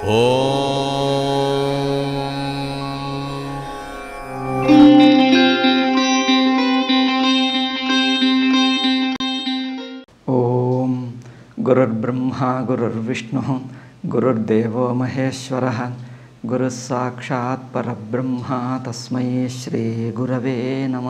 ॐ ఓం గురుర్బ్రహ్మ గురుర్విష్ణు గురుర్దేవో మహేశ్వర గురు సాక్షాత్ పరబ్రహ్మ తస్మై శ్రీ గురవే నమ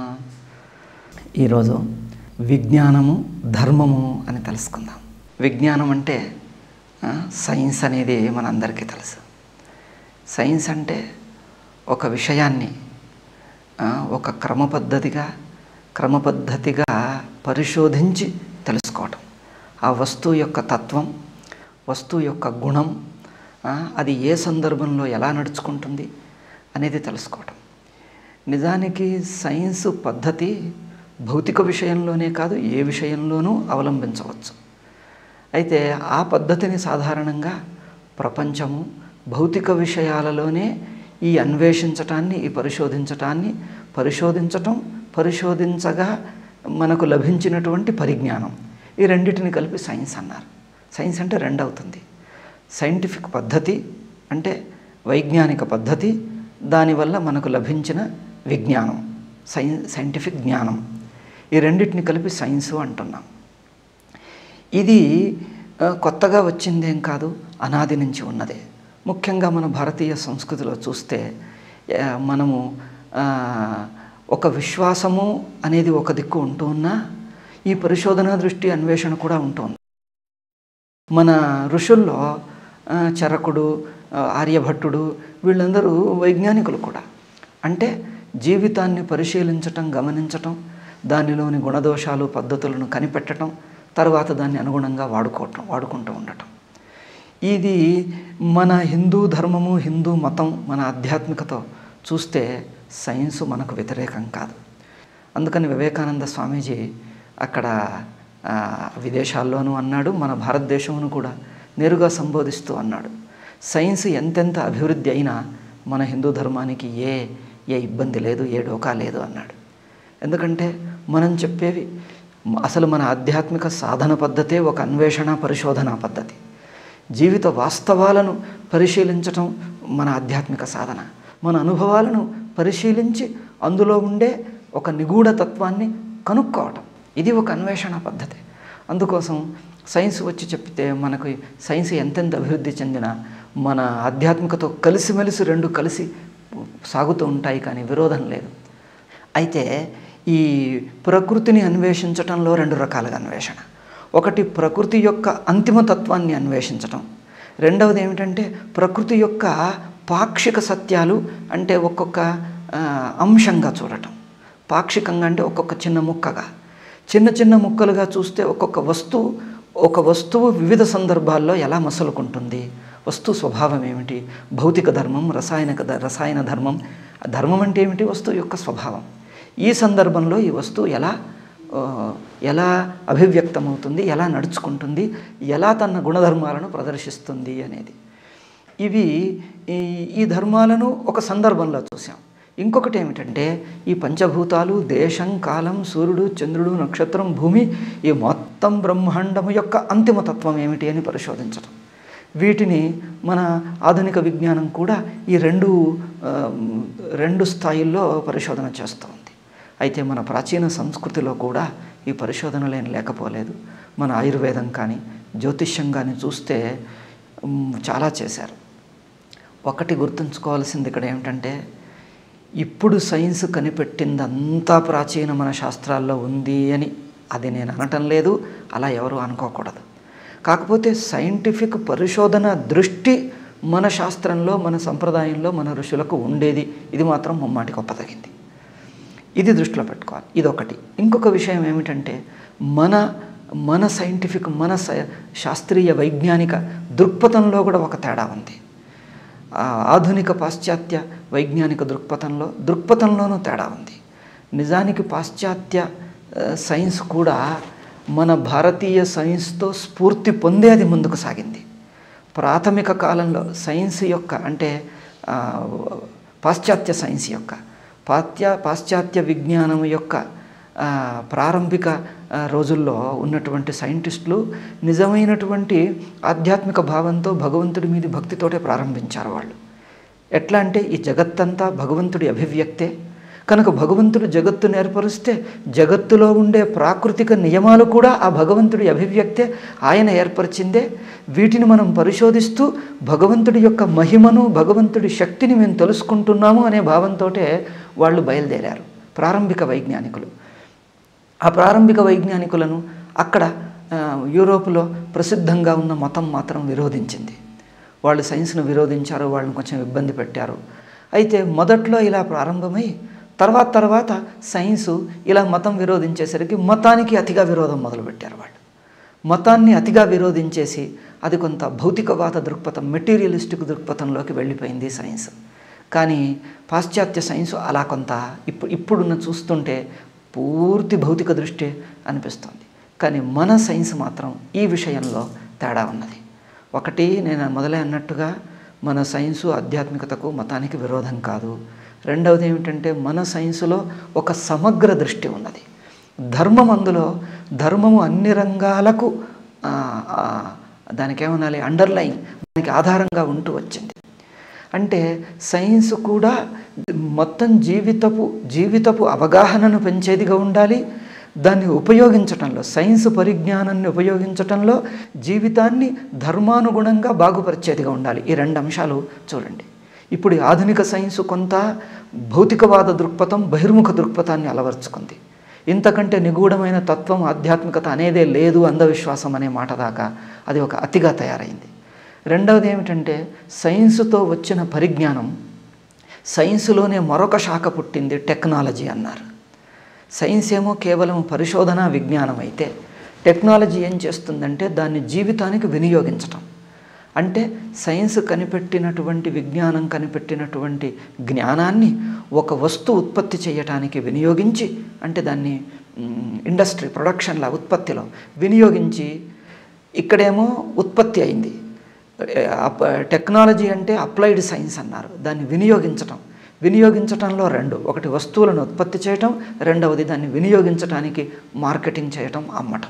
ఈరోజు విజ్ఞానము ధర్మము అని తెలుసుకుందాం విజ్ఞానం అంటే ఆ, సైన్స్ అనేది మనందరికీ తెలుసు సైన్స్ అంటే ఒక విషయాన్ని ఆ, ఒక క్రమ పద్ధతిగా క్రమపద్ధతిగా పరిశోధించి తెలుసుకోవటం ఆ వస్తువు యొక్క తత్వం వస్తువు యొక్క గుణం ఆ, అది ఏ సందర్భంలో ఎలా నడుచుకుంటుంది అనేది తెలుసుకోవటం నిజానికి సైన్స్ పద్ధతి భౌతిక విషయంలోనే కాదు ఏ విషయంలోనూ అవలంబించవచ్చు అయితే ఆ పద్ధతిని సాధారణంగా ప్రపంచము భౌతిక విషయాలలోనే ఈ అన్వేషించటాన్ని ఈ పరిశోధించటాన్ని పరిశోధించటం పరిశోధించగా మనకు లభించినటువంటి పరిజ్ఞానం ఈ రెండింటిని కలిపి సైన్స్ అన్నారు సైన్స్ అంటే రెండు అవుతుంది సైంటిఫిక్ పద్ధతి అంటే వైజ్ఞానిక పద్ధతి దానివల్ల మనకు లభించిన విజ్ఞానం సై సైంటిఫిక్ జ్ఞానం ఈ రెండింటిని కలిపి సైన్సు అంటున్నాం ఇది ఆ, కొత్తగా వచ్చిందేం కాదు అనాది నుంచి ఉన్నదే ముఖ్యంగా మన భారతీయ సంస్కృతిలో చూస్తే ఆ, మనము ఆ, ఒక విశ్వాసము అనేది ఒక దిక్కు ఉంటూ ఉన్నా ఈ పరిశోధన దృష్టి అన్వేషణ కూడా ఉంటుంది మన ఋషుల్లో ఆ, చరకుడు ఆ, ఆర్యభట్టుడు వీళ్ళందరూ వైజ్ఞానికులు కూడా అంటే జీవితాన్ని పరిశీలించటం గమనించటం దానిలోని గుణదోషాలు పద్ధతులను కనిపెట్టడం తర్వాత దాన్ని అనుగుణంగా వాడుకోవటం వాడుకుంటూ ఉండటం ఇది మన హిందూ ధర్మము హిందూ మతం మన ఆధ్యాత్మికతో చూస్తే సైన్సు మనకు వ్యతిరేకం కాదు అందుకని వివేకానంద స్వామీజీ అక్కడ ఆ, విదేశాల్లోనూ అన్నాడు మన భారతదేశమును కూడా నేరుగా సంబోధిస్తూ అన్నాడు సైన్స్ ఎంతెంత అభివృద్ధి అయినా మన హిందూ ధర్మానికి ఏ ఏ ఇబ్బంది లేదు ఏ డోకా లేదు అన్నాడు ఎందుకంటే మనం చెప్పేవి అసలు మన ఆధ్యాత్మిక సాధన పద్ధతే ఒక అన్వేషణ పరిశోధన పద్ధతి జీవిత వాస్తవాలను పరిశీలించటం మన ఆధ్యాత్మిక సాధన మన అనుభవాలను పరిశీలించి అందులో ఉండే ఒక నిగూఢ తత్వాన్ని కనుక్కోవటం ఇది ఒక అన్వేషణ పద్ధతి అందుకోసం సైన్స్ వచ్చి చెప్తే మనకు సైన్స్ ఎంతెంత అభివృద్ధి చెందినా మన ఆధ్యాత్మికతో కలిసిమెలిసి రెండు కలిసి సాగుతూ ఉంటాయి కానీ విరోధం లేదు అయితే ఈ ప్రకృతిని అన్వేషించటంలో రెండు రకాలుగా అన్వేషణ ఒకటి ప్రకృతి యొక్క అంతిమ తత్వాన్ని అన్వేషించటం రెండవది ఏమిటంటే ప్రకృతి యొక్క పాక్షిక సత్యాలు అంటే ఒక్కొక్క ఆ, అంశంగా చూడటం పాక్షికంగా అంటే ఒక్కొక్క చిన్న ముక్కగా చిన్న చిన్న ముక్కలుగా చూస్తే ఒక్కొక్క వస్తువు ఒక వస్తువు వివిధ సందర్భాల్లో ఎలా మసలుకుంటుంది వస్తు స్వభావం ఏమిటి భౌతిక ధర్మం రసాయనిక ధ- రసాయన ధర్మం ధర్మం అంటే ఏమిటి వస్తువు యొక్క స్వభావం ఈ సందర్భంలో ఈ వస్తువు ఎలా ఆ, ఎలా అభివ్యక్తమవుతుంది ఎలా నడుచుకుంటుంది ఎలా తన గుణధర్మాలను ప్రదర్శిస్తుంది అనేది ఇవి ఈ ఈ ధర్మాలను ఒక సందర్భంలో చూసాం ఇంకొకటి ఏమిటంటే ఈ పంచభూతాలు దేశం కాలం సూర్యుడు చంద్రుడు నక్షత్రం భూమి ఈ మొత్తం బ్రహ్మాండము యొక్క అంతిమ తత్వం ఏమిటి అని పరిశోధించడం వీటిని మన ఆధునిక విజ్ఞానం కూడా ఈ రెండు ఆ, రెండు స్థాయిల్లో పరిశోధన చేస్తూ ఉంది అయితే మన ప్రాచీన సంస్కృతిలో కూడా ఈ పరిశోధనలు ఏం లేకపోలేదు మన ఆయుర్వేదం కానీ జ్యోతిష్యం కానీ చూస్తే ఉమ్, చాలా చేశారు ఒకటి గుర్తుంచుకోవాల్సింది ఇక్కడ ఏమిటంటే ఇప్పుడు సైన్స్ కనిపెట్టిందంతా ప్రాచీన మన శాస్త్రాల్లో ఉంది అని అది నేను అనటం లేదు అలా ఎవరు అనుకోకూడదు కాకపోతే సైంటిఫిక్ పరిశోధన దృష్టి మన శాస్త్రంలో మన సంప్రదాయంలో మన ఋషులకు ఉండేది ఇది మాత్రం ముమ్మాటి గొప్పదగింది ఇది దృష్టిలో పెట్టుకోవాలి ఇదొకటి ఇంకొక విషయం ఏమిటంటే మన మన సైంటిఫిక్ మన సై- శాస్త్రీయ వైజ్ఞానిక దృక్పథంలో కూడా ఒక తేడా ఉంది ఆ ఆధునిక పాశ్చాత్య వైజ్ఞానిక దృక్పథంలో దృక్పథంలోనూ తేడా ఉంది నిజానికి పాశ్చాత్య ఆ, సైన్స్ కూడా మన భారతీయ సైన్స్తో స్ఫూర్తి పొందే అది ముందుకు సాగింది ప్రాథమిక కాలంలో సైన్స్ యొక్క అంటే ఆ, పాశ్చాత్య సైన్స్ యొక్క పాశ్చా పాశ్చాత్య విజ్ఞానం యొక్క ఆ, ప్రారంభిక ఆ, రోజుల్లో ఉన్నటువంటి సైంటిస్టులు నిజమైనటువంటి ఆధ్యాత్మిక భావంతో భగవంతుడి మీద భక్తితోటే ప్రారంభించారు వాళ్ళు ఎట్లా అంటే ఈ జగత్తంతా భగవంతుడి అభివ్యక్తే కనుక భగవంతుడు జగత్తును ఏర్పరుస్తే జగత్తులో ఉండే ప్రాకృతిక నియమాలు కూడా ఆ భగవంతుడి అభివ్యక్తే ఆయన ఏర్పరిచిందే వీటిని మనం పరిశోధిస్తూ భగవంతుడి యొక్క మహిమను భగవంతుడి శక్తిని మేము తెలుసుకుంటున్నాము అనే భావంతో వాళ్ళు బయలుదేరారు ప్రారంభిక వైజ్ఞానికులు ఆ ప్రారంభిక వైజ్ఞానికులను అక్కడ ఆ, యూరోపులో ప్రసిద్ధంగా ఉన్న మతం మాత్రం విరోధించింది వాళ్ళు సైన్స్ను విరోధించారు వాళ్ళని కొంచెం ఇబ్బంది పెట్టారు అయితే మొదట్లో ఇలా ప్రారంభమై తర్వాత తర్వాత సైన్సు ఇలా మతం విరోధించేసరికి మతానికి అతిగా విరోధం మొదలుపెట్టారు వాళ్ళు మతాన్ని అతిగా విరోధించేసి అది కొంత భౌతికవాద దృక్పథం మెటీరియలిస్టిక్ దృక్పథంలోకి వెళ్ళిపోయింది సైన్స్ కానీ పాశ్చాత్య సైన్స్ అలా కొంత ఇప్పుడు ఇప్పుడున్న చూస్తుంటే పూర్తి భౌతిక దృష్టి అనిపిస్తుంది కానీ మన సైన్స్ మాత్రం ఈ విషయంలో తేడా ఉన్నది ఒకటి నేను మొదలే అన్నట్టుగా మన సైన్సు ఆధ్యాత్మికతకు మతానికి విరోధం కాదు రెండవది ఏమిటంటే మన సైన్సులో ఒక సమగ్ర దృష్టి ఉన్నది ధర్మం అందులో ధర్మము అన్ని రంగాలకు ఆ, ఆ, దానికి ఏమనాలి అండర్లైన్ దానికి ఆధారంగా ఉంటూ వచ్చింది అంటే సైన్స్ కూడా మొత్తం జీవితపు జీవితపు అవగాహనను పెంచేదిగా ఉండాలి దాన్ని ఉపయోగించటంలో సైన్స్ పరిజ్ఞానాన్ని ఉపయోగించటంలో జీవితాన్ని ధర్మానుగుణంగా బాగుపరిచేదిగా ఉండాలి ఈ రెండు అంశాలు చూడండి ఇప్పుడు ఈ ఆధునిక సైన్స్ కొంత భౌతికవాద దృక్పథం బహిర్ముఖ దృక్పథాన్ని అలవర్చుకుంది ఇంతకంటే నిగూఢమైన తత్వం ఆధ్యాత్మికత అనేదే లేదు అంధవిశ్వాసం అనే మాట దాకా అది ఒక అతిగా తయారైంది రెండవది ఏమిటంటే సైన్సుతో వచ్చిన పరిజ్ఞానం సైన్సులోనే మరొక శాఖ పుట్టింది టెక్నాలజీ అన్నారు సైన్స్ ఏమో కేవలం పరిశోధన విజ్ఞానం అయితే టెక్నాలజీ ఏం చేస్తుందంటే దాన్ని జీవితానికి వినియోగించటం అంటే సైన్స్ కనిపెట్టినటువంటి విజ్ఞానం కనిపెట్టినటువంటి జ్ఞానాన్ని ఒక వస్తువు ఉత్పత్తి చేయటానికి వినియోగించి అంటే దాన్ని ఇండస్ట్రీ ప్రొడక్షన్ల ఉత్పత్తిలో వినియోగించి ఇక్కడేమో ఉత్పత్తి అయింది అప్- టెక్నాలజీ అంటే అప్లైడ్ సైన్స్ అన్నారు దాన్ని వినియోగించటం వినియోగించటంలో రెండు ఒకటి వస్తువులను ఉత్పత్తి చేయటం రెండవది దాన్ని వినియోగించటానికి మార్కెటింగ్ చేయటం అమ్మటం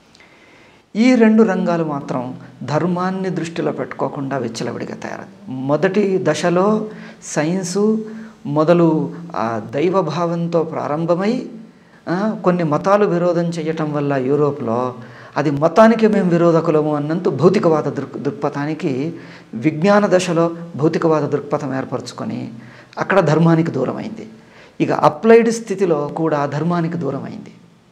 ఈ రెండు రంగాలు మాత్రం ధర్మాన్ని దృష్టిలో పెట్టుకోకుండా విచ్చలవిడిగా తయారది మొదటి దశలో సైన్సు మొదలు ఆ దైవభావంతో ప్రారంభమై ఆ, కొన్ని మతాలు విరోధం చేయటం వల్ల యూరోప్లో అది మతానికి మేము విరోధకులము అన్నంత భౌతికవాద దృక్ దృక్పథానికి విజ్ఞాన దశలో భౌతికవాద దృక్పథం ఏర్పరచుకొని అక్కడ ధర్మానికి దూరమైంది ఇక అప్లైడ్ స్థితిలో కూడా ధర్మానికి దూరమైంది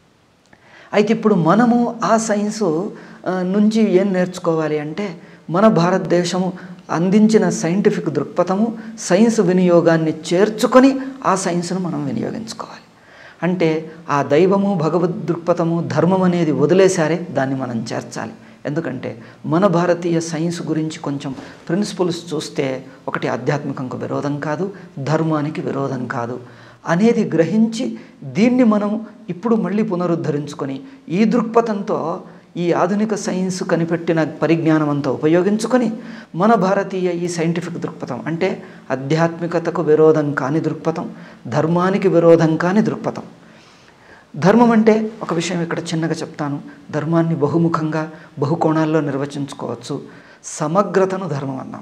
అయితే ఇప్పుడు మనము ఆ సైన్సు ఆ, నుంచి ఏం నేర్చుకోవాలి అంటే మన భారతదేశము అందించిన సైంటిఫిక్ దృక్పథము సైన్స్ వినియోగాన్ని చేర్చుకొని ఆ సైన్స్ను మనం వినియోగించుకోవాలి అంటే ఆ దైవము భగవద్ దృక్పథము ధర్మం అనేది వదిలేసారే దాన్ని మనం చేర్చాలి ఎందుకంటే మన భారతీయ సైన్స్ గురించి కొంచెం ప్రిన్సిపల్స్ చూస్తే ఒకటి ఆధ్యాత్మికంకు విరోధం కాదు ధర్మానికి విరోధం కాదు అనేది గ్రహించి దీన్ని మనం ఇప్పుడు మళ్ళీ పునరుద్ధరించుకొని ఈ దృక్పథంతో ఈ ఆధునిక సైన్స్ కనిపెట్టిన పరిజ్ఞానం అంతా ఉపయోగించుకొని మన భారతీయ ఈ సైంటిఫిక్ దృక్పథం అంటే ఆధ్యాత్మికతకు విరోధం కాని దృక్పథం ధర్మానికి విరోధం కాని దృక్పథం ధర్మం అంటే ఒక విషయం ఇక్కడ చిన్నగా చెప్తాను ధర్మాన్ని బహుముఖంగా బహుకోణాల్లో నిర్వచించుకోవచ్చు సమగ్రతను ధర్మం అన్నాం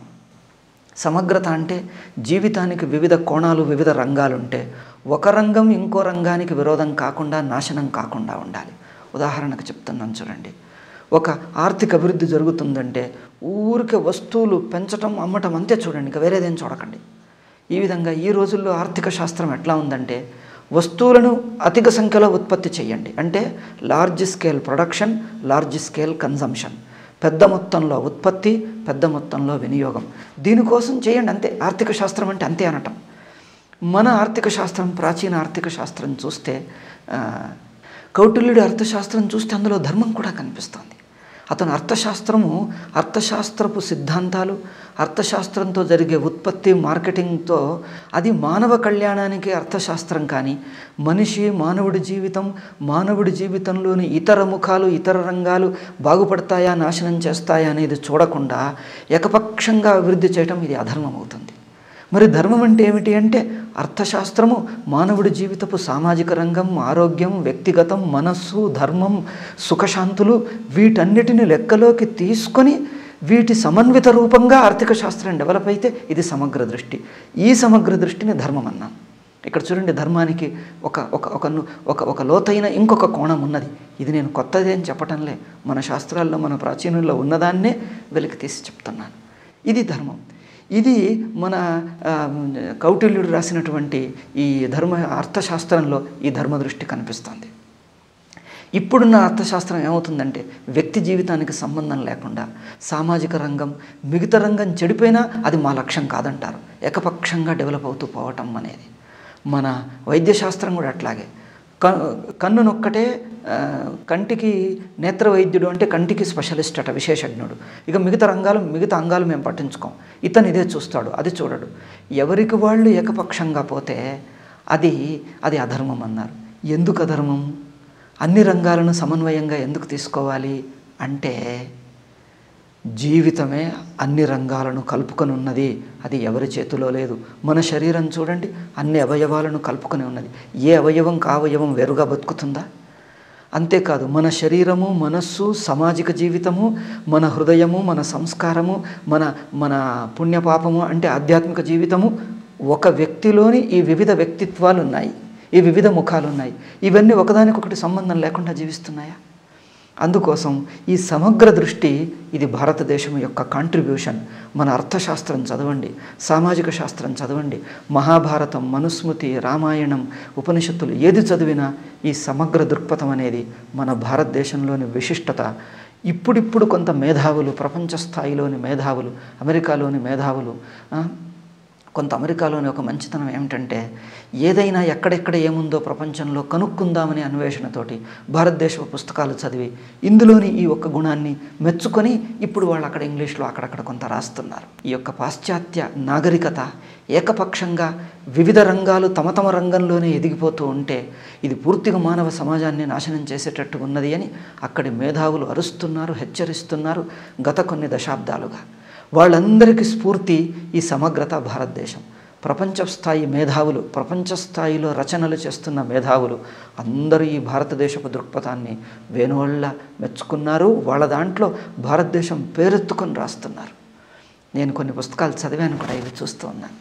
సమగ్రత అంటే జీవితానికి వివిధ కోణాలు వివిధ రంగాలు ఉంటే ఒక రంగం ఇంకో రంగానికి విరోధం కాకుండా నాశనం కాకుండా ఉండాలి ఉదాహరణకు చెప్తున్నాను చూడండి ఒక ఆర్థిక అభివృద్ధి జరుగుతుందంటే ఊరికే వస్తువులు పెంచటం అమ్మటం అంతే చూడండి ఇంకా వేరేదేం చూడకండి ఈ విధంగా ఈ రోజుల్లో ఆర్థిక శాస్త్రం ఎట్లా ఉందంటే వస్తువులను అధిక సంఖ్యలో ఉత్పత్తి చేయండి అంటే large scale production large scale consumption పెద్ద మొత్తంలో ఉత్పత్తి పెద్ద మొత్తంలో వినియోగం దీనికోసం చేయండి అంతే ఆర్థిక శాస్త్రం అంటే అంతే అనటం మన ఆర్థిక శాస్త్రం ప్రాచీన ఆర్థిక శాస్త్రం చూస్తే ఆ, కౌటిల్యుడి అర్థశాస్త్రం చూస్తే అందులో ధర్మం కూడా కనిపిస్తుంది అతను అర్థశాస్త్రము అర్థశాస్త్రపు సిద్ధాంతాలు అర్థశాస్త్రంతో జరిగే ఉత్పత్తి మార్కెటింగ్తో అది మానవ కళ్యాణానికి అర్థశాస్త్రం కానీ మనిషి మానవుడి జీవితం మానవుడి జీవితంలోని ఇతర ముఖాలు ఇతర రంగాలు బాగుపడతాయా నాశనం చేస్తాయా అనేది చూడకుండా ఏకపక్షంగా అభివృద్ధి చేయటం ఇది అధర్మం అవుతుంది మరి ధర్మం అంటే ఏమిటి అంటే అర్థశాస్త్రము మానవుడి జీవితపు సామాజిక రంగం ఆరోగ్యం వ్యక్తిగతం మనస్సు ధర్మం సుఖశాంతులు వీటన్నిటిని లెక్కలోకి తీసుకొని వీటి సమన్విత రూపంగా ఆర్థిక శాస్త్రం డెవలప్ అయితే ఇది సమగ్ర దృష్టి ఈ సమగ్ర దృష్టిని ధర్మం అన్నాం ఇక్కడ చూడండి ధర్మానికి ఒక ఒక ఒక ను- ఒక ఒక లోతైన ఇంకొక కోణం ఉన్నది ఇది నేను కొత్తది అని చెప్పటంలే మన శాస్త్రాల్లో మన ప్రాచీనంలో ఉన్నదాన్నే వెలికి తీసి చెప్తున్నాను ఇది ధర్మం ఇది మన ఆ, కౌటిల్యుడు రాసినటువంటి ఈ ధర్మ అర్థశాస్త్రంలో ఈ ధర్మ దృష్టి కనిపిస్తుంది ఇప్పుడున్న అర్థశాస్త్రం ఏమవుతుందంటే వ్యక్తి జీవితానికి సంబంధం లేకుండా సామాజిక రంగం మిగతా రంగం చెడిపోయినా అది మా లక్ష్యం కాదంటారు ఏకపక్షంగా డెవలప్ అవుతూ పోవటం అనేది మన వైద్యశాస్త్రం కూడా అట్లాగే క కన్నునొక్కటే ఆ, కంటికి నేత్ర వైద్యుడు అంటే కంటికి స్పెషలిస్ట్ అట విశేషజ్ఞుడు ఇక మిగతా రంగాలు మిగతా అంగాలు మేము పట్టించుకోం ఇతను ఇదే చూస్తాడు అది చూడడు ఎవరికి వాళ్ళు ఏకపక్షంగా పోతే అది అది అధర్మం అన్నారు ఎందుకు అధర్మం అన్ని రంగాలను సమన్వయంగా ఎందుకు తీసుకోవాలి అంటే జీవితమే అన్ని రంగాలను కలుపుకొని ఉన్నది అది ఎవరి చేతిలో లేదు మన శరీరం చూడండి అన్ని అవయవాలను కలుపుకొని ఉన్నది ఏ అవయవం కా అవయవం వేరుగా బతుకుతుందా అంతేకాదు మన శరీరము మనస్సు సామాజిక జీవితము మన హృదయము మన సంస్కారము మన మన పుణ్యపాపము అంటే ఆధ్యాత్మిక జీవితము ఒక వ్యక్తిలోని ఈ వివిధ వ్యక్తిత్వాలు ఉన్నాయి ఈ వివిధ ముఖాలు ఉన్నాయి ఇవన్నీ ఒకదానికొకటి సంబంధం లేకుండా జీవిస్తున్నాయా అందుకోసం ఈ సమగ్ర దృష్టి ఇది భారతదేశం యొక్క కాంట్రిబ్యూషన్ మన అర్థశాస్త్రం చదవండి సామాజిక శాస్త్రం చదవండి మహాభారతం మనుస్మృతి రామాయణం ఉపనిషత్తులు ఏది చదివినా ఈ సమగ్ర దృక్పథం అనేది మన భారతదేశంలోని విశిష్టత ఇప్పుడిప్పుడు కొంత మేధావులు ప్రపంచ స్థాయిలోని మేధావులు అమెరికాలోని మేధావులు ఆ, కొంత అమెరికాలోని ఒక మంచితనం ఏమిటంటే ఏదైనా ఎక్కడెక్కడ ఏముందో ప్రపంచంలో కనుక్కుందామనే అన్వేషణతోటి భారతదేశ పుస్తకాలు చదివి ఇందులోని ఈ ఒక్క గుణాన్ని మెచ్చుకొని ఇప్పుడు వాళ్ళు అక్కడ ఇంగ్లీష్లో అక్కడక్కడ కొంత రాస్తున్నారు ఈ యొక్క పాశ్చాత్య నాగరికత ఏకపక్షంగా వివిధ రంగాలు తమ తమ రంగంలోనే ఎదిగిపోతూ ఉంటే ఇది పూర్తిగా మానవ సమాజాన్ని నాశనం చేసేటట్టు ఉన్నది అని అక్కడి మేధావులు అరుస్తున్నారు హెచ్చరిస్తున్నారు గత కొన్ని దశాబ్దాలుగా వాళ్ళందరికీ స్ఫూర్తి ఈ సమగ్రత భారతదేశం ప్రపంచ స్థాయి మేధావులు ప్రపంచ స్థాయిలో రచనలు చేస్తున్న మేధావులు అందరూ ఈ భారతదేశపు దృక్పథాన్ని వేణువళ్ళ మెచ్చుకున్నారు వాళ్ళ దాంట్లో భారతదేశం పేరెత్తుకొని రాస్తున్నారు నేను కొన్ని పుస్తకాలు చదివాను కూడా ఇవి చూస్తూ ఉన్నాను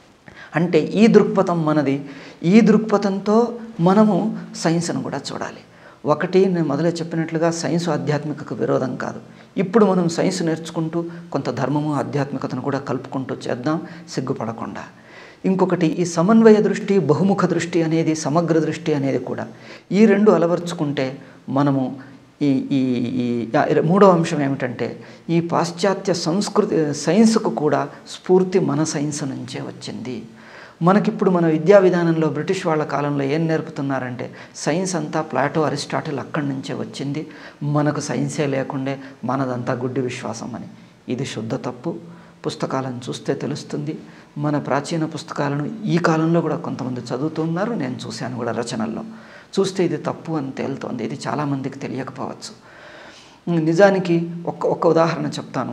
అంటే ఈ దృక్పథం మనది ఈ దృక్పథంతో మనము సైన్స్ను కూడా చూడాలి ఒకటి నేను మొదలే చెప్పినట్లుగా సైన్స్ ఆధ్యాత్మికకు విరోధం కాదు ఇప్పుడు మనం సైన్స్ నేర్చుకుంటూ కొంత ధర్మము ఆధ్యాత్మికతను కూడా కలుపుకుంటూ చేద్దాం సిగ్గుపడకుండా ఇంకొకటి ఈ సమన్వయ దృష్టి బహుముఖ దృష్టి అనేది సమగ్ర దృష్టి అనేది కూడా ఈ రెండు అలవర్చుకుంటే మనము ఈ ఈ ఈ ఆ, ఇర- మూడవ అంశం ఏమిటంటే ఈ పాశ్చాత్య సంస్కృతి సైన్స్కు కూడా స్ఫూర్తి మన సైన్స్ నుంచే వచ్చింది మనకిప్పుడు మన విద్యా విధానంలో బ్రిటిష్ వాళ్ళ కాలంలో ఏం నేర్పుతున్నారంటే సైన్స్ అంతా ప్లాటో అరిస్టాటిల్ అక్కడి నుంచే వచ్చింది మనకు సైన్సే లేకుండే మనదంతా గుడ్డి విశ్వాసం అని ఇది శుద్ధ తప్పు పుస్తకాలను చూస్తే తెలుస్తుంది మన ప్రాచీన పుస్తకాలను ఈ కాలంలో కూడా కొంతమంది చదువుతున్నారు నేను చూశాను కూడా రచనల్లో చూస్తే ఇది తప్పు అని తేలుతోంది ఇది చాలామందికి తెలియకపోవచ్చు నిజానికి ఒక్క ఒక్క ఉదాహరణ చెప్తాను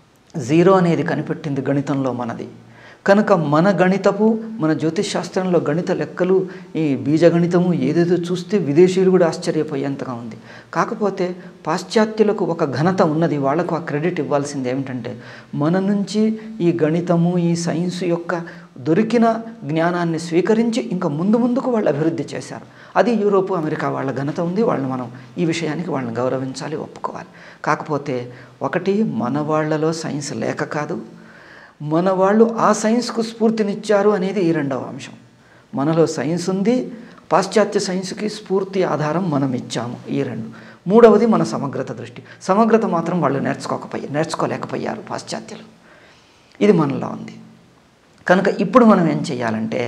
జీరో అనేది కనిపెట్టింది గణితంలో మనది కనుక మన గణితపు మన జ్యోతిష్ శాస్త్రంలో గణిత లెక్కలు ఈ బీజగణితము ఏదేదో చూస్తే విదేశీయులు కూడా ఆశ్చర్యపోయేంతగా ఉంది కాకపోతే పాశ్చాత్యులకు ఒక ఘనత ఉన్నది వాళ్లకు ఆ క్రెడిట్ ఇవ్వాల్సింది ఏమిటంటే మన నుంచి ఈ గణితము ఈ సైన్స్ యొక్క దొరికిన జ్ఞానాన్ని స్వీకరించి ఇంకా ముందు ముందుకు వాళ్ళు అభివృద్ధి చేశారు అది యూరోపు అమెరికా వాళ్ళ ఘనత ఉంది వాళ్ళని మనం ఈ విషయానికి వాళ్ళని గౌరవించాలి ఒప్పుకోవాలి కాకపోతే ఒకటి మన వాళ్ళలో సైన్స్ లేక కాదు మన వాళ్ళు ఆ సైన్స్కు స్ఫూర్తినిచ్చారు అనేది ఈ రెండవ అంశం మనలో సైన్స్ ఉంది పాశ్చాత్య సైన్స్కి స్ఫూర్తి ఆధారం మనం ఇచ్చాము ఈ రెండు మూడవది మన సమగ్రత దృష్టి సమగ్రత మాత్రం వాళ్ళు నేర్చుకోకపోయి నేర్చుకోలేకపోయారు పాశ్చాత్యులు ఇది మనలో ఉంది కనుక ఇప్పుడు మనం ఏం చేయాలంటే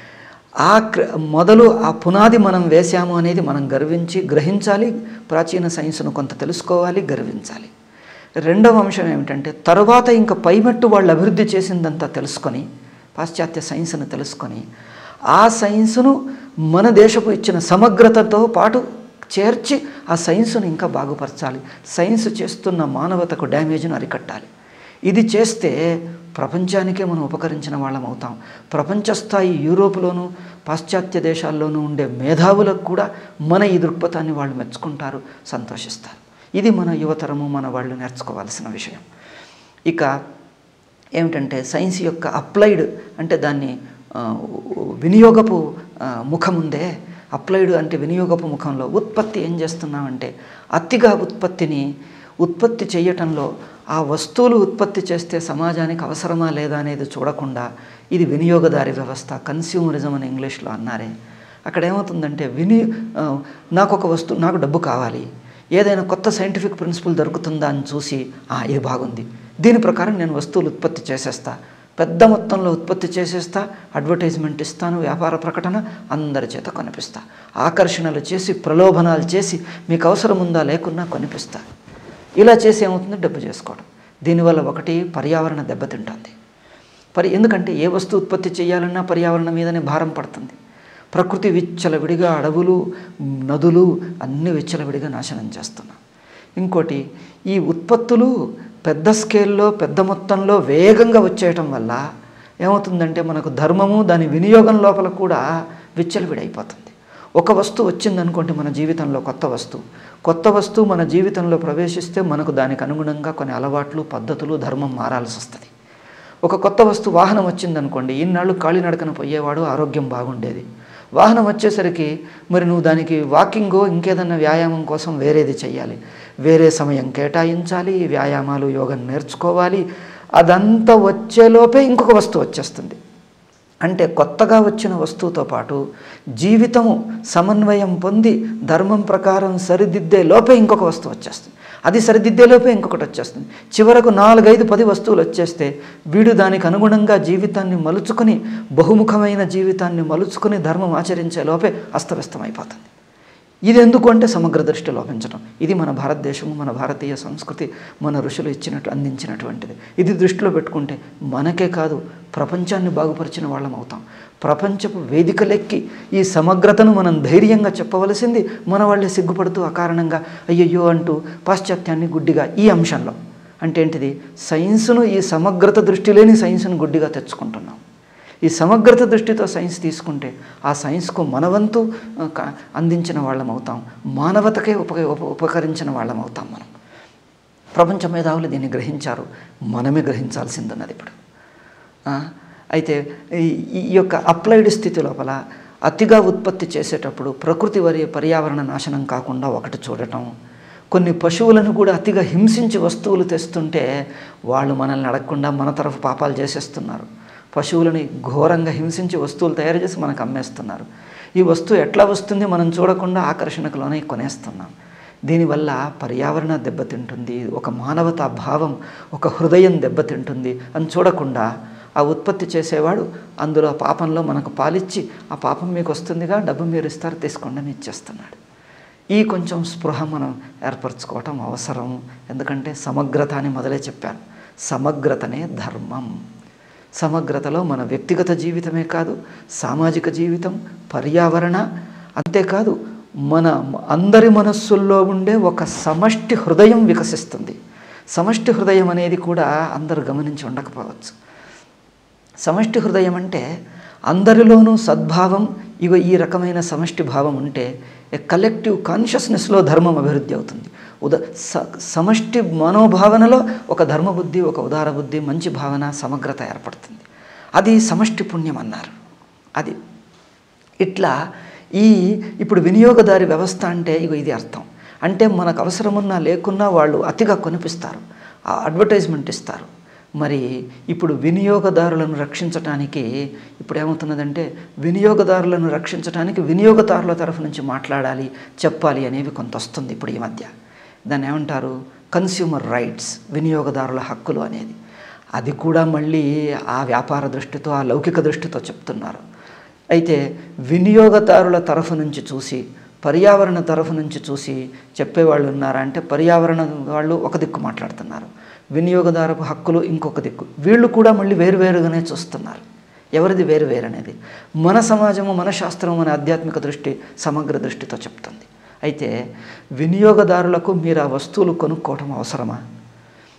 ఆ క్ర- మొదలు ఆ పునాది మనం వేశాము అనేది మనం గర్వించి గ్రహించాలి ప్రాచీన సైన్స్ను కొంత తెలుసుకోవాలి గర్వించాలి రెండవ అంశం ఏమిటంటే తరువాత ఇంకా పైమెట్టు వాళ్ళు అభివృద్ధి చేసిందంతా తెలుసుకొని పాశ్చాత్య సైన్స్ను తెలుసుకొని ఆ సైన్స్ను మన దేశపు ఇచ్చిన సమగ్రతతో పాటు చేర్చి ఆ సైన్స్ను ఇంకా బాగుపరచాలి సైన్స్ చేస్తున్న మానవతకు డ్యామేజ్ను అరికట్టాలి ఇది చేస్తే ప్రపంచానికే మనం ఉపకరించిన వాళ్ళం అవుతాం ప్రపంచ స్థాయి యూరోప్లోనూ పాశ్చాత్య దేశాల్లోనూ ఉండే మేధావులకు కూడా మన ఈ దృక్పథాన్ని వాళ్ళు మెచ్చుకుంటారు సంతోషిస్తారు ఇది మన యువతరము మన వాళ్ళు నేర్చుకోవాల్సిన విషయం ఇక ఏమిటంటే సైన్స్ యొక్క అప్లైడ్ అంటే దాన్ని ఆ, వినియోగపు ఆ, ముఖం ఉందే అప్లైడ్ అంటే వినియోగపు ముఖంలో ఉత్పత్తి ఏం చేస్తున్నామంటే అతిగా ఉత్పత్తిని ఉత్పత్తి చేయటంలో ఆ వస్తువులు ఉత్పత్తి చేస్తే సమాజానికి అవసరమా లేదా అనేది చూడకుండా ఇది వినియోగదారి వ్యవస్థ కన్స్యూమరిజం అని ఇంగ్లీష్లో అన్నారే అక్కడ ఏమవుతుందంటే విని ఆ, నాకు ఒక వస్తువు నాకు డబ్బు కావాలి ఏదైనా కొత్త సైంటిఫిక్ ప్రిన్సిపల్ దొరుకుతుందా అని చూసి "ఆ, ఇది బాగుంది దీని ప్రకారం నేను వస్తువులు ఉత్పత్తి చేసేస్తా పెద్ద మొత్తంలో ఉత్పత్తి చేసేస్తా అడ్వర్టైజ్మెంట్ ఇస్తాను వ్యాపార ప్రకటన అందరి చేత కొనిపిస్తా ఆకర్షణలు చేసి ప్రలోభనాలు చేసి మీకు అవసరం ఉందా లేకున్నా కొనిపిస్తా ఇలా చేసి ఏమవుతుంది డబ్బు చేసుకోవడం దీనివల్ల ఒకటి పర్యావరణ దెబ్బతింటుంది పరి ఎందుకంటే ఏ వస్తువు ఉత్పత్తి చేయాలన్నా పర్యావరణం మీదనే భారం పడుతుంది ప్రకృతి విచ్చలవిడిగా అడవులు నదులు అన్ని విచ్చలవిడిగా నాశనం చేస్తున్నాం ఇంకోటి ఈ ఉత్పత్తులు పెద్ద స్కేల్లో పెద్ద మొత్తంలో వేగంగా వచ్చేయటం వల్ల ఏమవుతుందంటే మనకు ధర్మము దాని వినియోగం లోపల కూడా విచ్చలవిడైపోతుంది ఒక వస్తువు వచ్చిందనుకోండి మన జీవితంలో కొత్త వస్తువు కొత్త వస్తువు మన జీవితంలో ప్రవేశిస్తే మనకు దానికి అనుగుణంగా కొన్ని అలవాట్లు పద్ధతులు ధర్మం మారాల్సి వస్తుంది ఒక కొత్త వస్తువు వాహనం వచ్చిందనుకోండి ఇన్నాళ్ళు కాళీనడకన పోయేవాడు ఆరోగ్యం బాగుండేది వాహనం వచ్చేసరికి మరి నువ్వు దానికి వాకింగో ఇంకేదన్నా వ్యాయామం కోసం వేరేది చెయ్యాలి వేరే సమయం కేటాయించాలి వ్యాయామాలు యోగం నేర్చుకోవాలి అదంతా వచ్చేలోపే ఇంకొక వస్తువు వచ్చేస్తుంది అంటే కొత్తగా వచ్చిన వస్తువుతో పాటు జీవితము సమన్వయం పొంది ధర్మం ప్రకారం సరిదిద్దే లోపే ఇంకొక వస్తువు వచ్చేస్తుంది అది సరిదిద్దే లోపే ఇంకొకటి వచ్చేస్తుంది చివరకు నాలుగైదు పది వస్తువులు వచ్చేస్తే వీడు దానికి అనుగుణంగా జీవితాన్ని మలుచుకొని బహుముఖమైన జీవితాన్ని మలుచుకొని ధర్మం ఆచరించే లోపే అస్తవ్యస్తమైపోతుంది ఇది ఎందుకు అంటే సమగ్ర దృష్టి లోపించడం ఇది మన భారతదేశము మన భారతీయ సంస్కృతి మన ఋషులు ఇచ్చినట్టు అందించినటువంటిది ఇది దృష్టిలో పెట్టుకుంటే మనకే కాదు ప్రపంచాన్ని బాగుపరిచిన వాళ్ళం అవుతాం ప్రపంచపు వేదికలెక్కి ఈ సమగ్రతను మనం ధైర్యంగా చెప్పవలసింది మన వాళ్ళే సిగ్గుపడుతూ అకారణంగా అయ్యయ్యో అంటూ పాశ్చాత్యాన్ని గుడ్డిగా ఈ అంశంలో అంటే ఏంటిది సైన్స్ను ఈ సమగ్రత దృష్టి లేని సైన్స్ను గుడ్డిగా తెచ్చుకుంటున్నాం ఈ సమగ్రత దృష్టితో సైన్స్ తీసుకుంటే ఆ సైన్స్కు మనవంతు ఆ, క- అందించిన వాళ్ళం అవుతాం మానవతకే ఉప ఉప- ఉపకరించిన వాళ్ళం అవుతాం మనం ప్రపంచ మేధావులు దీన్ని గ్రహించారు మనమే గ్రహించాల్సిందన్నది ఇప్పుడు ఆ, అయితే ఈ- ఈ యొక్క అప్లైడ్ స్థితి లోపల అతిగా ఉత్పత్తి చేసేటప్పుడు ప్రకృతి వరి పర్యావరణ నాశనం కాకుండా ఒకటి చూడటం కొన్ని పశువులను కూడా అతిగా హింసించి వస్తువులు తెస్తుంటే వాళ్ళు మనల్ని అడగకుండా మన తరఫు పాపాలు చేసేస్తున్నారు పశువులని ఘోరంగా హింసించి వస్తువులు తయారు చేసి మనకు అమ్మేస్తున్నారు ఈ వస్తువు ఎట్లా వస్తుంది మనం చూడకుండా ఆకర్షణకు లోనే కొనేస్తున్నాం దీనివల్ల పర్యావరణ దెబ్బతింటుంది ఒక మానవతా భావం ఒక హృదయం దెబ్బతింటుంది అని చూడకుండా ఆ ఉత్పత్తి చేసేవాడు అందులో ఆ పాపంలో మనకు పాలిచ్చి ఆ పాపం మీకు వస్తుందిగా డబ్బు మీరు ఇస్తారు తీసుకోండి అని ఇచ్చేస్తున్నాడు ఈ కొంచెం స్పృహ మనం ఏర్పరచుకోవటం అవసరం ఎందుకంటే సమగ్రత అని మొదలే చెప్పాను సమగ్రతనే ధర్మం సమగ్రతలో మన వ్యక్తిగత జీవితమే కాదు సామాజిక జీవితం పర్యావరణ అంతేకాదు మన అందరి మనస్సుల్లో ఉండే ఒక సమష్టి హృదయం వికసిస్తుంది సమష్టి హృదయం అనేది కూడా అందరూ గమనించి ఉండకపోవచ్చు సమష్టి హృదయం అంటే అందరిలోనూ సద్భావం ఇగో ఈ రకమైన సమష్టి భావం ఉంటే ఏ కలెక్టివ్ కాన్షియస్నెస్లో ధర్మం అభివృద్ధి అవుతుంది ఉద స సమష్టి మనోభావనలో ఒక ధర్మబుద్ధి ఒక ఉదార బుద్ధి మంచి భావన సమగ్రత ఏర్పడుతుంది అది సమష్టి పుణ్యం అన్నారు అది ఇట్లా ఈ ఇప్పుడు వినియోగదారి వ్యవస్థ అంటే ఇగో ఇది అర్థం అంటే మనకు అవసరమున్నా లేకున్నా వాళ్ళు అతిగా కొనిపిస్తారు ఆ అడ్వర్టైజ్మెంట్ ఇస్తారు మరి ఇప్పుడు వినియోగదారులను రక్షించటానికి ఇప్పుడు ఏమవుతున్నదంటే వినియోగదారులను రక్షించడానికి వినియోగదారుల తరఫు నుంచి మాట్లాడాలి చెప్పాలి అనేవి కొంత వస్తుంది ఇప్పుడు ఈ మధ్య దాన్ని ఏమంటారు కన్స్యూమర్ రైట్స్ వినియోగదారుల హక్కులు అనేది అది కూడా మళ్ళీ ఆ వ్యాపార దృష్టితో ఆ లౌకిక దృష్టితో చెప్తున్నారు అయితే వినియోగదారుల తరఫు నుంచి చూసి పర్యావరణ తరఫు నుంచి చూసి చెప్పేవాళ్ళు ఉన్నారా అంటే పర్యావరణ వాళ్ళు ఒక దిక్కు మాట్లాడుతున్నారు వినియోగదారపు హక్కులు ఇంకొక దిక్కు వీళ్ళు కూడా మళ్ళీ వేరువేరుగానే చూస్తున్నారు ఎవరిది వేరు వేరు అనేది మన సమాజము మన శాస్త్రము మన ఆధ్యాత్మిక దృష్టి సమగ్ర దృష్టితో చెప్తుంది అయితే వినియోగదారులకు మీరు ఆ వస్తువులు కొనుక్కోవటం అవసరమా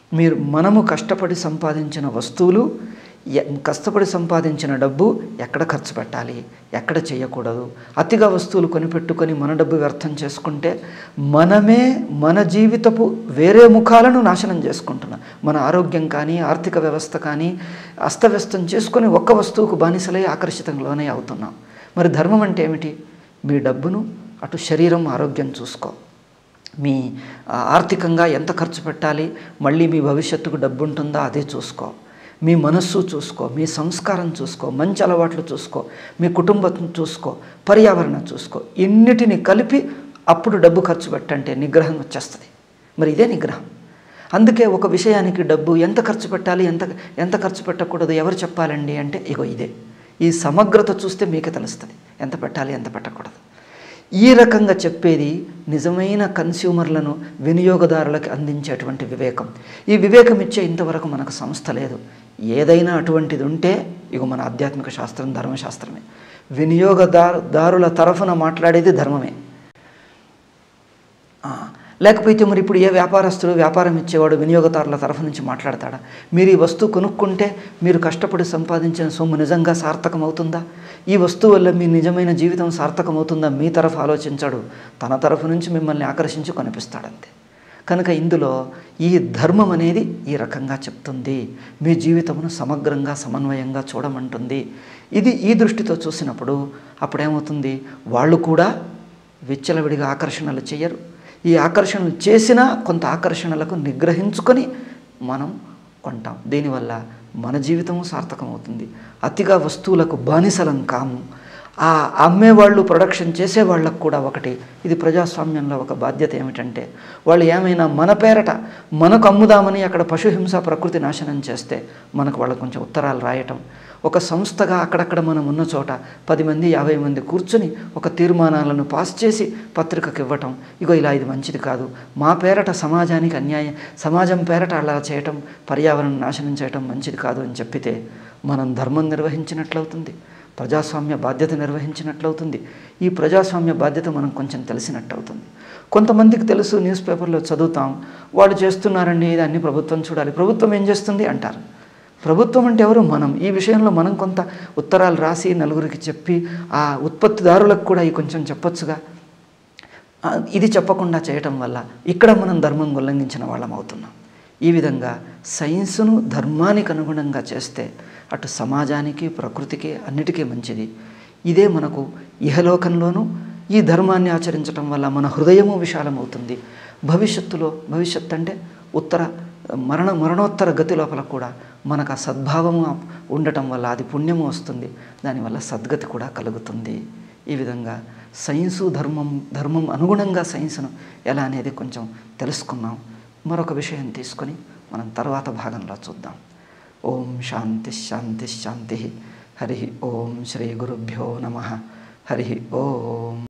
మీరు మనము కష్టపడి సంపాదించిన వస్తువులు ఎ- కష్టపడి సంపాదించిన డబ్బు ఎక్కడ ఖర్చు పెట్టాలి ఎక్కడ చేయకూడదు అతిగా వస్తువులు కొనిపెట్టుకొని మన డబ్బు వ్యర్థం చేసుకుంటే మనమే మన జీవితపు వేరే ముఖాలను నాశనం చేసుకుంటున్నాం మన ఆరోగ్యం కానీ ఆర్థిక వ్యవస్థ కానీ అస్తవ్యస్తం చేసుకొని ఒక్క వస్తువుకు బానిసలై ఆకర్షితంలోనే అవుతున్నాం మరి ధర్మం అంటే ఏమిటి మీ డబ్బును అటు శరీరం ఆరోగ్యం చూసుకో మీ ఆ, ఆర్థికంగా ఎంత ఖర్చు పెట్టాలి మళ్ళీ మీ భవిష్యత్తుకు డబ్బు ఉంటుందా అదే చూసుకో మీ మనస్సు చూసుకో మీ సంస్కారం చూసుకో మంచి అలవాట్లు చూసుకో మీ కుటుంబం చూసుకో పర్యావరణం చూసుకో ఇన్నిటిని కలిపి అప్పుడు డబ్బు ఖర్చు పెట్టంటే నిగ్రహం వచ్చేస్తుంది మరి ఇదే నిగ్రహం అందుకే ఒక విషయానికి డబ్బు ఎంత ఖర్చు పెట్టాలి ఎంత ఎంత ఖర్చు పెట్టకూడదు ఎవరు చెప్పాలండి అంటే ఇగో ఇదే ఈ సమగ్రత చూస్తే మీకే తెలుస్తుంది ఎంత పెట్టాలి ఎంత పెట్టకూడదు ఈ రకంగా చెప్పేది నిజమైన కన్స్యూమర్లను వినియోగదారులకు అందించేటువంటి వివేకం ఈ వివేకం ఇచ్చే ఇంతవరకు మనకు సంస్థ లేదు ఏదైనా అటువంటిది ఉంటే ఇక మన ఆధ్యాత్మిక శాస్త్రం ధర్మశాస్త్రమే వినియోగదారు దారుల తరఫున మాట్లాడేది ధర్మమే ఆ, లేకపోతే మరి ఇప్పుడు ఏ వ్యాపారస్తుడు వ్యాపారం ఇచ్చేవాడు వినియోగదారుల తరఫు నుంచి మాట్లాడతాడా మీరు ఈ వస్తువు కొనుక్కుంటే మీరు కష్టపడి సంపాదించిన సొమ్ము నిజంగా సార్థకం అవుతుందా ఈ వస్తువు వల్ల మీ నిజమైన జీవితం సార్థకం అవుతుందా మీ తరఫు ఆలోచించాడు తన తరఫు నుంచి మిమ్మల్ని ఆకర్షించి కొనిపిస్తాడంతే కనుక ఇందులో ఈ ధర్మం అనేది ఈ రకంగా చెప్తుంది మీ జీవితమును సమగ్రంగా సమన్వయంగా చూడమంటుంది ఇది ఈ దృష్టితో చూసినప్పుడు అప్పుడేమవుతుంది వాళ్ళు కూడా విచ్చలవిడిగా ఆకర్షణలు చేయరు ఈ ఆకర్షణలు చేసినా కొంత ఆకర్షణలకు నిగ్రహించుకొని మనం కొంటాం దీనివల్ల మన జీవితము సార్థకమవుతుంది అతిగా వస్తువులకు బానిసలం కాము ఆ అమ్మేవాళ్ళు ప్రొడక్షన్ చేసే వాళ్ళకు కూడా ఒకటి ఇది ప్రజాస్వామ్యంలో ఒక బాధ్యత ఏమిటంటే వాళ్ళు ఏమైనా మన పేరట మనకు అమ్ముదామని అక్కడ పశుహింస ప్రకృతి నాశనం చేస్తే మనకు వాళ్ళకు కొంచెం ఉత్తరాలు రాయటం ఒక సంస్థగా అక్కడక్కడ మనం ఉన్న చోట పది మంది యాభై మంది కూర్చుని ఒక తీర్మానాలను పాస్ చేసి పత్రికకు ఇవ్వటం ఇగో ఇలా ఇది మంచిది కాదు మా పేరట సమాజానికి అన్యాయం సమాజం పేరట అలా చేయటం పర్యావరణం నాశనం చేయటం మంచిది కాదు అని చెప్పితే మనం ధర్మం నిర్వహించినట్లవుతుంది ప్రజాస్వామ్య బాధ్యత నిర్వహించినట్లవుతుంది ఈ ప్రజాస్వామ్య బాధ్యత మనం కొంచెం తెలిసినట్టు అవుతుంది కొంతమందికి తెలుసు న్యూస్ పేపర్లో చదువుతాం వాళ్ళు చేస్తున్నారండి ఇది అన్ని ప్రభుత్వం చూడాలి ప్రభుత్వం ఏం చేస్తుంది అంటారు ప్రభుత్వం అంటే ఎవరు మనం ఈ విషయంలో మనం కొంత ఉత్తరాలు రాసి నలుగురికి చెప్పి ఆ ఉత్పత్తిదారులకు కూడా ఈ కొంచెం చెప్పొచ్చుగా ఆ, ఇది చెప్పకుండా చేయటం వల్ల ఇక్కడ మనం ధర్మం ఉల్లంఘించిన వాళ్ళం అవుతున్నాం ఈ విధంగా సైన్సును ధర్మానికి అనుగుణంగా చేస్తే అటు సమాజానికి ప్రకృతికి అన్నిటికీ మంచిది ఇదే మనకు ఇహలోకంలోనూ ఈ ధర్మాన్ని ఆచరించటం వల్ల మన హృదయము విశాలమవుతుంది భవిష్యత్తులో భవిష్యత్ అంటే ఉత్తర మరణ మరణోత్తర గతి లోపల కూడా మనకు ఆ సద్భావము ఉండటం వల్ల అది పుణ్యము వస్తుంది దానివల్ల సద్గతి కూడా కలుగుతుంది ఈ విధంగా సైన్సు ధర్మం ధర్మం అనుగుణంగా సైన్స్ను ఎలా అనేది కొంచెం తెలుసుకున్నాం మరొక విషయం తీసుకొని మనం తర్వాత భాగంలో చూద్దాం ఓం శాంతి శాంతి శాంతి హరి ఓం శ్రీ గురుభ్యో నమ హరి ఓం